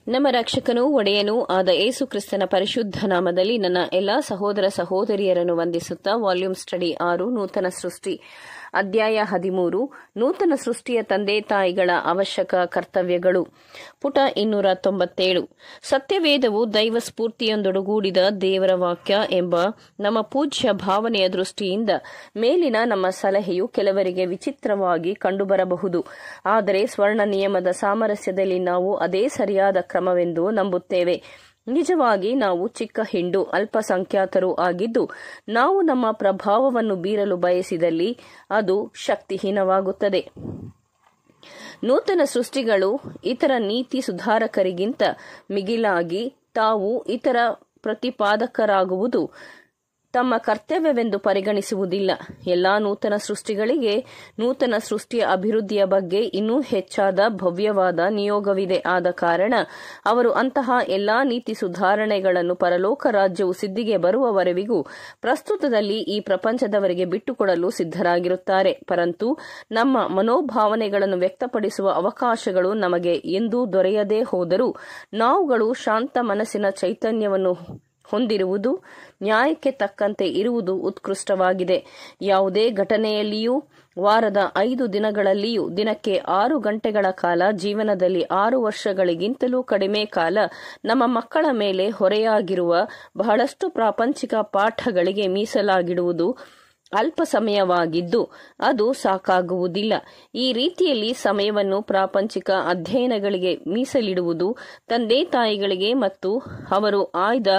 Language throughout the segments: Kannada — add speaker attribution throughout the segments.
Speaker 1: ನಮ್ಮ ರಕ್ಷಕನೂ ಒಡೆಯನೂ ಆದ ಏಸು ಕ್ರಿಸ್ತನ ಪರಿಶುದ್ಧ ನಾಮದಲ್ಲಿ ನನ್ನ ಎಲ್ಲಾ ಸಹೋದರ ಸಹೋದರಿಯರನ್ನು ವಂದಿಸುತ್ತಾ ವಾಲ್ಯೂಮ್ ಸ್ಟಡಿ ಆರು ನೂತನ ಸೃಷ್ಟಿ ಅಧ್ಯಾಯ ಹದಿಮೂರು ನೂತನ ಸೃಷ್ಟಿಯ ತಂದೆ ತಾಯಿಗಳ ಅವಶ್ಯಕ ಕರ್ತವ್ಯಗಳು ಪುಟ ಇನ್ನೂರ ತೊಂಬತ್ತೇಳು ಸತ್ಯವೇದವು ದೈವ ಸ್ಫೂರ್ತಿಯೊಂದೊಡಗೂಡಿದ ದೇವರ ವಾಕ್ಯ ಎಂಬ ನಮ್ಮ ಪೂಜ್ಯ ಭಾವನೆಯ ದೃಷ್ಟಿಯಿಂದ ಮೇಲಿನ ನಮ್ಮ ಸಲಹೆಯು ಕೆಲವರಿಗೆ ವಿಚಿತ್ರವಾಗಿ ಕಂಡುಬರಬಹುದು ಆದರೆ ಸ್ವರ್ಣ ನಿಯಮದ ಸಾಮರಸ್ಯದಲ್ಲಿ ನಾವು ಅದೇ ಸರಿಯಾದ ಕ್ರಮವೆಂದು ನಂಬುತ್ತೇವೆ ನಿಜವಾಗಿ ನಾವು ಚಿಕ್ಕ ಹಿಂಡು ಅಲ್ಪಸಂಖ್ಯಾತರು ಆಗಿದ್ದು ನಾವು ನಮ್ಮ ಪ್ರಭಾವವನ್ನು ಬೀರಲು ಬಯಸಿದಲ್ಲಿ ಅದು ಶಕ್ತಿಹೀನವಾಗುತ್ತದೆ ನೂತನ ಸೃಷ್ಟಿಗಳು ಇತರ ನೀತಿ ಸುಧಾರಕರಿಗಿಂತ ಮಿಗಿಲಾಗಿ ತಾವು ಇತರ ಪ್ರತಿಪಾದಕರಾಗುವುದು ತಮ್ಮ ಕರ್ತವ್ಯವೆಂದು ಪರಿಗಣಿಸುವುದಿಲ್ಲ ಎಲ್ಲಾ ನೂತನ ಸೃಷ್ಟಿಗಳಿಗೆ ನೂತನ ಸೃಷ್ಟಿಯ ಅಭಿವೃದ್ಧಿಯ ಬಗ್ಗೆ ಇನ್ನೂ ಹೆಚ್ಚಾದ ಭವ್ಯವಾದ ನಿಯೋಗವಿದೆ ಆದ ಕಾರಣ ಅವರು ಅಂತಹ ಎಲ್ಲಾ ನೀತಿ ಸುಧಾರಣೆಗಳನ್ನು ಪರಲೋಕ ರಾಜ್ಯವು ಸಿದ್ಧಿಗೆ ಬರುವವರೆವಿಗೂ ಪ್ರಸ್ತುತದಲ್ಲಿ ಈ ಪ್ರಪಂಚದವರಿಗೆ ಬಿಟ್ಟುಕೊಡಲು ಸಿದ್ಧರಾಗಿರುತ್ತಾರೆ ಪರಂತು ನಮ್ಮ ಮನೋಭಾವನೆಗಳನ್ನು ವ್ಯಕ್ತಪಡಿಸುವ ಅವಕಾಶಗಳು ನಮಗೆ ಎಂದೂ ದೊರೆಯದೇ ಹೋದರೂ ನಾವುಗಳು ಶಾಂತ ಮನಸ್ಸಿನ ಚೈತನ್ಯವನ್ನು ಹೊಂದಿರುವುದು ನ್ಯಾಯಕ್ಕೆ ತಕ್ಕಂತೆ ಇರುವುದು ಉತ್ಕೃಷ್ಟವಾಗಿದೆ ಯಾವುದೇ ಘಟನೆಯಲ್ಲಿಯೂ ವಾರದ ಐದು ದಿನಗಳಲ್ಲಿಯೂ ದಿನಕ್ಕೆ ಆರು ಗಂಟೆಗಳ ಕಾಲ ಜೀವನದಲ್ಲಿ ಆರು ವರ್ಷಗಳಿಗಿಂತಲೂ ಕಡಿಮೆ ಕಾಲ ನಮ್ಮ ಮಕ್ಕಳ ಮೇಲೆ ಹೊರೆಯಾಗಿರುವ ಬಹಳಷ್ಟು ಪ್ರಾಪಂಚಿಕ ಪಾಠಗಳಿಗೆ ಮೀಸಲಾಗಿಡುವುದು ಅಲ್ಪ ಸಮಯವಾಗಿದ್ದು ಅದು ಸಾಕಾಗುವುದಿಲ್ಲ ಈ ರೀತಿಯಲ್ಲಿ ಸಮಯವನ್ನು ಪ್ರಾಪಂಚಿಕ ಅಧ್ಯಯನಗಳಿಗೆ ಮೀಸಲಿಡುವುದು ತಂದೆ ತಾಯಿಗಳಿಗೆ ಮತ್ತು ಅವರು ಆಯ್ದ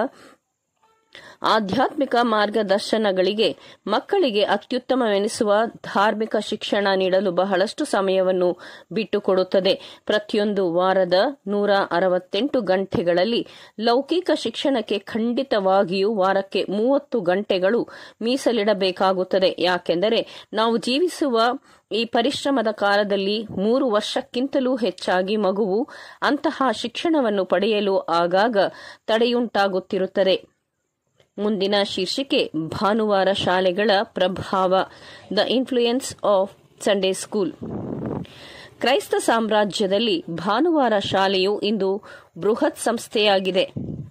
Speaker 1: ಆಧ್ಯಾತ್ಮಿಕ ಮಾರ್ಗದರ್ಶನಗಳಿಗೆ ಮಕ್ಕಳಿಗೆ ಅತ್ಯುತ್ತಮವೆನಿಸುವ ಧಾರ್ಮಿಕ ಶಿಕ್ಷಣ ನೀಡಲು ಬಹಳಷ್ಟು ಸಮಯವನ್ನು ಬಿಟ್ಟುಕೊಡುತ್ತದೆ ಪ್ರತಿಯೊಂದು ವಾರದ ನೂರ ಅರವತ್ತೆಂಟು ಗಂಟೆಗಳಲ್ಲಿ ಲೌಕಿಕ ಶಿಕ್ಷಣಕ್ಕೆ ಖಂಡಿತವಾಗಿಯೂ ವಾರಕ್ಕೆ ಮೂವತ್ತು ಗಂಟೆಗಳು ಮೀಸಲಿಡಬೇಕಾಗುತ್ತದೆ ಯಾಕೆಂದರೆ ನಾವು ಜೀವಿಸುವ ಈ ಪರಿಶ್ರಮದ ಕಾಲದಲ್ಲಿ ಮೂರು ವರ್ಷಕ್ಕಿಂತಲೂ ಹೆಚ್ಚಾಗಿ ಮಗುವು ಅಂತಹ ಶಿಕ್ಷಣವನ್ನು ಪಡೆಯಲು ಆಗಾಗ ತಡೆಯುಂಟಾಗುತ್ತಿರುತ್ತದೆ ಮುಂದಿನ ಶೀರ್ಷಿಕೆ ಭಾನುವಾರ ಶಾಲೆಗಳ ಪ್ರಭಾವ the influence of Sunday school ಕ್ರೈಸ್ತ ಸಾಮ್ರಾಜ್ಯದಲ್ಲಿ ಭಾನುವಾರ ಶಾಲೆಯು ಇಂದು ಬೃಹತ್ ಸಂಸ್ಥೆಯಾಗಿದೆ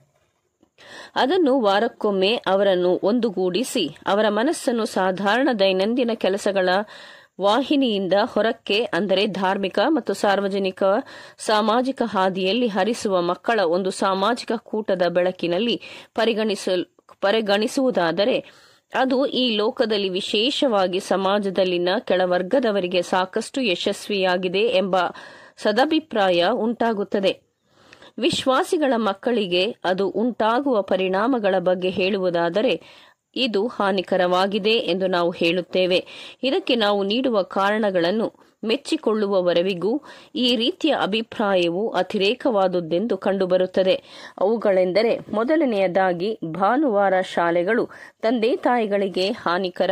Speaker 1: ಅದನ್ನು ವಾರಕ್ಕೊಮ್ಮೆ ಅವರನ್ನು ಒಂದುಗೂಡಿಸಿ ಅವರ ಮನಸ್ಸನ್ನು ಸಾಧಾರಣ ದೈನಂದಿನ ಕೆಲಸಗಳ ವಾಹಿನಿಯಿಂದ ಹೊರಕ್ಕೆ ಅಂದರೆ ಧಾರ್ಮಿಕ ಮತ್ತು ಸಾರ್ವಜನಿಕ ಸಾಮಾಜಿಕ ಹಾದಿಯಲ್ಲಿ ಹರಿಸುವ ಮಕ್ಕಳ ಒಂದು ಸಾಮಾಜಿಕ ಕೂಟದ ಬೆಳಕಿನಲ್ಲಿ ಪರಿಗಣಿಸಲು ಪರಿಗಣಿಸುವುದಾದರೆ ಅದು ಈ ಲೋಕದಲ್ಲಿ ವಿಶೇಷವಾಗಿ ಸಮಾಜದಲ್ಲಿನ ಕೆಳವರ್ಗದವರಿಗೆ ಸಾಕಷ್ಟು ಯಶಸ್ವಿಯಾಗಿದೆ ಎಂಬ ಸದಭಿಪ್ರಾಯ ಉಂಟಾಗುತ್ತದೆ ವಿಶ್ವಾಸಿಗಳ ಮಕ್ಕಳಿಗೆ ಅದು ಉಂಟಾಗುವ ಪರಿಣಾಮಗಳ ಬಗ್ಗೆ ಹೇಳುವುದಾದರೆ ಇದು ಹಾನಿಕರವಾಗಿದೆ ಎಂದು ನಾವು ಹೇಳುತ್ತೇವೆ ಇದಕ್ಕೆ ನಾವು ನೀಡುವ ಕಾರಣಗಳನ್ನು ಮೆಚ್ಚಿಕೊಳ್ಳುವವರೆವಿಗೂ ಈ ರೀತಿಯ ಅಭಿಪ್ರಾಯವು ಅತಿರೇಕವಾದುದೆಂದು ಕಂಡುಬರುತ್ತದೆ ಅವುಗಳೆಂದರೆ ಮೊದಲನೆಯದಾಗಿ ಭಾನುವಾರ ಶಾಲೆಗಳು ತಂದೆ ತಾಯಿಗಳಿಗೆ ಹಾನಿಕರ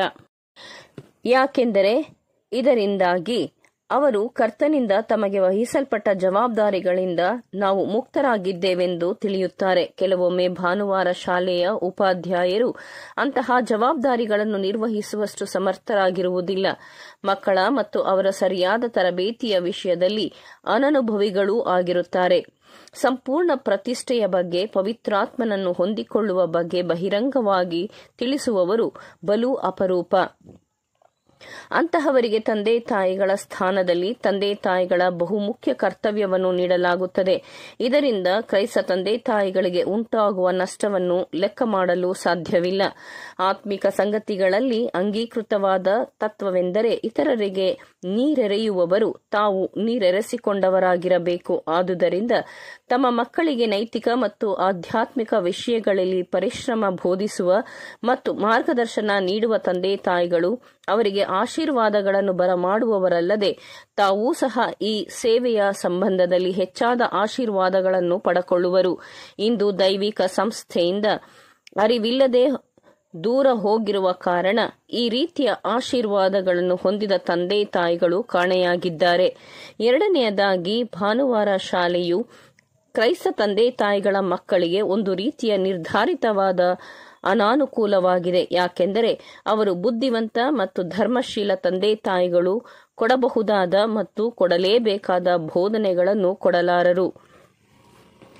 Speaker 1: ಯಾಕೆಂದರೆ ಇದರಿಂದಾಗಿ ಅವರು ಕರ್ತನಿಂದ ತಮಗೆ ವಹಿಸಲ್ಪಟ್ಟ ಜವಾಬ್ದಾರಿಗಳಿಂದ ನಾವು ಮುಕ್ತರಾಗಿದ್ದೇವೆಂದು ತಿಳಿಯುತ್ತಾರೆ ಕೆಲವೊಮ್ಮೆ ಭಾನುವಾರ ಶಾಲೆಯ ಉಪಾಧ್ಯಾಯರು ಅಂತಹ ಜವಾಬ್ದಾರಿಗಳನ್ನು ನಿರ್ವಹಿಸುವಷ್ಟು ಸಮರ್ಥರಾಗಿರುವುದಿಲ್ಲ ಮಕ್ಕಳ ಮತ್ತು ಅವರ ಸರಿಯಾದ ತರಬೇತಿಯ ವಿಷಯದಲ್ಲಿ ಅನನುಭವಿಗಳೂ ಆಗಿರುತ್ತಾರೆ ಸಂಪೂರ್ಣ ಪ್ರತಿಷ್ಠೆಯ ಬಗ್ಗೆ ಪವಿತ್ರಾತ್ಮನನ್ನು ಹೊಂದಿಕೊಳ್ಳುವ ಬಗ್ಗೆ ಬಹಿರಂಗವಾಗಿ ತಿಳಿಸುವವರು ಬಲು ಅಪರೂಪ ಅಂತಹವರಿಗೆ ತಂದೆ ತಾಯಿಗಳ ಸ್ಥಾನದಲ್ಲಿ ತಂದೆ ತಾಯಿಗಳ ಬಹುಮುಖ್ಯ ಕರ್ತವ್ಯವನ್ನು ನೀಡಲಾಗುತ್ತದೆ ಇದರಿಂದ ಕ್ರೈಸ್ತ ತಂದೆ ತಾಯಿಗಳಿಗೆ ಉಂಟಾಗುವ ನಷ್ಟವನ್ನು ಲೆಕ್ಕ ಮಾಡಲು ಸಾಧ್ಯವಿಲ್ಲ ಆತ್ಮಿಕ ಸಂಗತಿಗಳಲ್ಲಿ ಅಂಗೀಕೃತವಾದ ತತ್ವವೆಂದರೆ ಇತರರಿಗೆ ನೀರೆರೆಯುವವರು ತಾವು ನೀರೆರೆಸಿಕೊಂಡವರಾಗಿರಬೇಕು ಆದುದರಿಂದ ತಮ್ಮ ಮಕ್ಕಳಿಗೆ ನೈತಿಕ ಮತ್ತು ಆಧ್ಯಾತ್ಮಿಕ ವಿಷಯಗಳಲ್ಲಿ ಪರಿಶ್ರಮ ಬೋಧಿಸುವ ಮತ್ತು ಮಾರ್ಗದರ್ಶನ ನೀಡುವ ತಂದೆ ತಾಯಿಗಳು ಅವರಿಗೆ ಆಶೀರ್ವಾದಗಳನ್ನು ಬರಮಾಡುವವರಲ್ಲದೆ ತಾವೂ ಸಹ ಈ ಸೇವೆಯ ಸಂಬಂಧದಲ್ಲಿ ಹೆಚ್ಚಾದ ಆಶೀರ್ವಾದಗಳನ್ನು ಪಡಕೊಳ್ಳುವರು ಇಂದು ದೈವಿಕ ಸಂಸ್ಥೆಯಿಂದ ಅರಿವಿಲ್ಲದೆ ದೂರ ಹೋಗಿರುವ ಕಾರಣ ಈ ರೀತಿಯ ಆಶೀರ್ವಾದಗಳನ್ನು ಹೊಂದಿದ ತಂದೆ ತಾಯಿಗಳು ಕಾಣೆಯಾಗಿದ್ದಾರೆ ಎರಡನೆಯದಾಗಿ ಭಾನುವಾರ ಶಾಲೆಯು ಕ್ರೈಸ್ತ ತಂದೆ ತಾಯಿಗಳ ಮಕ್ಕಳಿಗೆ ಒಂದು ರೀತಿಯ ನಿರ್ಧಾರಿತವಾದ ಅನಾನುಕೂಲವಾಗಿದೆ ಯಾಕೆಂದರೆ ಅವರು ಬುದ್ಧಿವಂತ ಮತ್ತು ಧರ್ಮಶೀಲ ತಂದೆ ತಾಯಿಗಳು ಕೊಡಬಹುದಾದ ಮತ್ತು ಕೊಡಲೇಬೇಕಾದ ಬೋಧನೆಗಳನ್ನು ಕೊಡಲಾರರು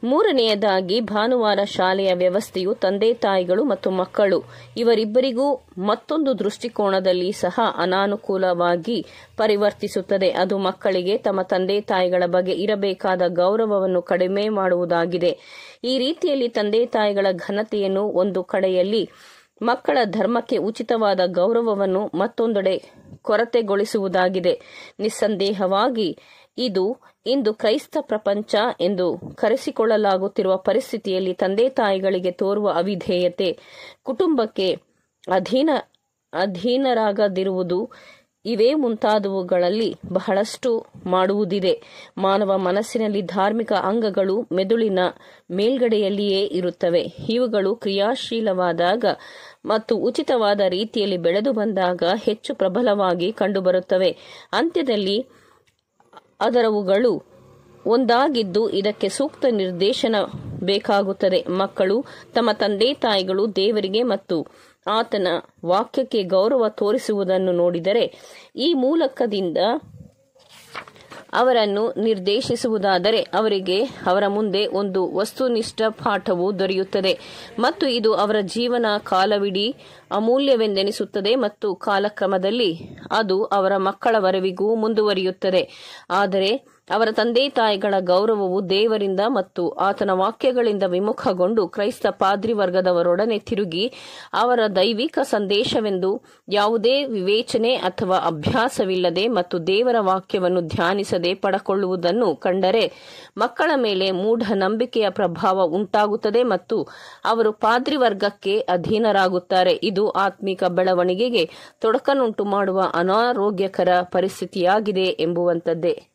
Speaker 1: ಮೂರನೆಯದಾಗಿ ಭಾನುವಾರ ಶಾಲೆಯ ವ್ಯವಸ್ಥೆಯು ತಂದೆ ತಾಯಿಗಳು ಮತ್ತು ಮಕ್ಕಳು ಇವರಿಬ್ಬರಿಗೂ ಮತ್ತೊಂದು ದೃಷ್ಟಿಕೋನದಲ್ಲಿ ಸಹ ಅನಾನುಕೂಲವಾಗಿ ಪರಿವರ್ತಿಸುತ್ತದೆ ಅದು ಮಕ್ಕಳಿಗೆ ತಮ್ಮ ತಂದೆ ತಾಯಿಗಳ ಬಗ್ಗೆ ಇರಬೇಕಾದ ಗೌರವವನ್ನು ಕಡಿಮೆ ಮಾಡುವುದಾಗಿದೆ ಈ ರೀತಿಯಲ್ಲಿ ತಂದೆ ತಾಯಿಗಳ ಘನತೆಯನ್ನು ಒಂದು ಕಡೆಯಲ್ಲಿ ಮಕ್ಕಳ ಧರ್ಮಕ್ಕೆ ಉಚಿತವಾದ ಗೌರವವನ್ನು ಮತ್ತೊಂದೆಡೆ ಕೊರತೆಗೊಳಿಸುವುದಾಗಿದೆ ನಿಸ್ಸಂದೇಹವಾಗಿ ಇದು ಇಂದು ಕ್ರೈಸ್ತ ಪ್ರಪಂಚ ಎಂದು ಕರೆಸಿಕೊಳ್ಳಲಾಗುತ್ತಿರುವ ಪರಿಸ್ಥಿತಿಯಲ್ಲಿ ತಂದೆ ತಾಯಿಗಳಿಗೆ ತೋರುವ ಅವಿಧೇಯತೆ ಕುಟುಂಬಕ್ಕೆ ಅಧೀನ ಅಧೀನರಾಗದಿರುವುದು ಇವೇ ಮುಂತಾದವುಗಳಲ್ಲಿ ಬಹಳಷ್ಟು ಮಾಡುವುದಿದೆ ಮಾನವ ಮನಸ್ಸಿನಲ್ಲಿ ಧಾರ್ಮಿಕ ಅಂಗಗಳು ಮೆದುಳಿನ ಮೇಲ್ಗಡೆಯಲ್ಲಿಯೇ ಇರುತ್ತವೆ ಇವುಗಳು ಕ್ರಿಯಾಶೀಲವಾದಾಗ ಮತ್ತು ಉಚಿತವಾದ ರೀತಿಯಲ್ಲಿ ಬೆಳೆದು ಬಂದಾಗ ಹೆಚ್ಚು ಪ್ರಬಲವಾಗಿ ಕಂಡುಬರುತ್ತವೆ ಅಂತ್ಯದಲ್ಲಿ ಅದರವುಗಳು ಒಂದಾಗಿದ್ದು ಇದಕ್ಕೆ ಸೂಕ್ತ ನಿರ್ದೇಶನ ಬೇಕಾಗುತ್ತದೆ ಮಕ್ಕಳು ತಮ್ಮ ತಂದೆ ತಾಯಿಗಳು ದೇವರಿಗೆ ಮತ್ತು ಆತನ ವಾಕ್ಯಕ್ಕೆ ಗೌರವ ತೋರಿಸುವುದನ್ನು ನೋಡಿದರೆ ಈ ಮೂಲಕದಿಂದ ಅವರನ್ನು ನಿರ್ದೇಶಿಸುವುದಾದರೆ ಅವರಿಗೆ ಅವರ ಮುಂದೆ ಒಂದು ವಸ್ತುನಿಷ್ಠ ಪಾಠವು ದೊರೆಯುತ್ತದೆ ಮತ್ತು ಇದು ಅವರ ಜೀವನ ಕಾಲವಿಡೀ ಅಮೂಲ್ಯವೆಂದೆನಿಸುತ್ತದೆ ಮತ್ತು ಕಾಲಕ್ರಮದಲ್ಲಿ ಅದು ಅವರ ಮಕ್ಕಳವರೆವಿಗೂ ಮುಂದುವರಿಯುತ್ತದೆ ಆದರೆ ಅವರ ತಂದೆ ತಾಯಿಗಳ ಗೌರವವು ದೇವರಿಂದ ಮತ್ತು ಆತನ ವಾಕ್ಯಗಳಿಂದ ವಿಮುಖಗೊಂಡು ಕ್ರೈಸ್ತ ಪಾದ್ರಿ ವರ್ಗದವರೊಡನೆ ತಿರುಗಿ ಅವರ ದೈವಿಕ ಸಂದೇಶವೆಂದು ಯಾವುದೇ ವಿವೇಚನೆ ಅಥವಾ ಅಭ್ಯಾಸವಿಲ್ಲದೆ ಮತ್ತು ದೇವರ ವಾಕ್ಯವನ್ನು ಧ್ಯಾನಿಸದೆ ಪಡಕೊಳ್ಳುವುದನ್ನು ಕಂಡರೆ ಮಕ್ಕಳ ಮೇಲೆ ಮೂಢ ನಂಬಿಕೆಯ ಪ್ರಭಾವ ಉಂಟಾಗುತ್ತದೆ ಮತ್ತು ಅವರು ಪಾದ್ರಿ ವರ್ಗಕ್ಕೆ ಅಧೀನರಾಗುತ್ತಾರೆ ಇದು ಆತ್ಮಿಕ ಬೆಳವಣಿಗೆಗೆ ತೊಡಕನ್ನುಂಟು ಮಾಡುವ ಅನಾರೋಗ್ಯಕರ ಪರಿಸ್ಥಿತಿಯಾಗಿದೆ ಎಂಬುವಂಥದ್ದೇ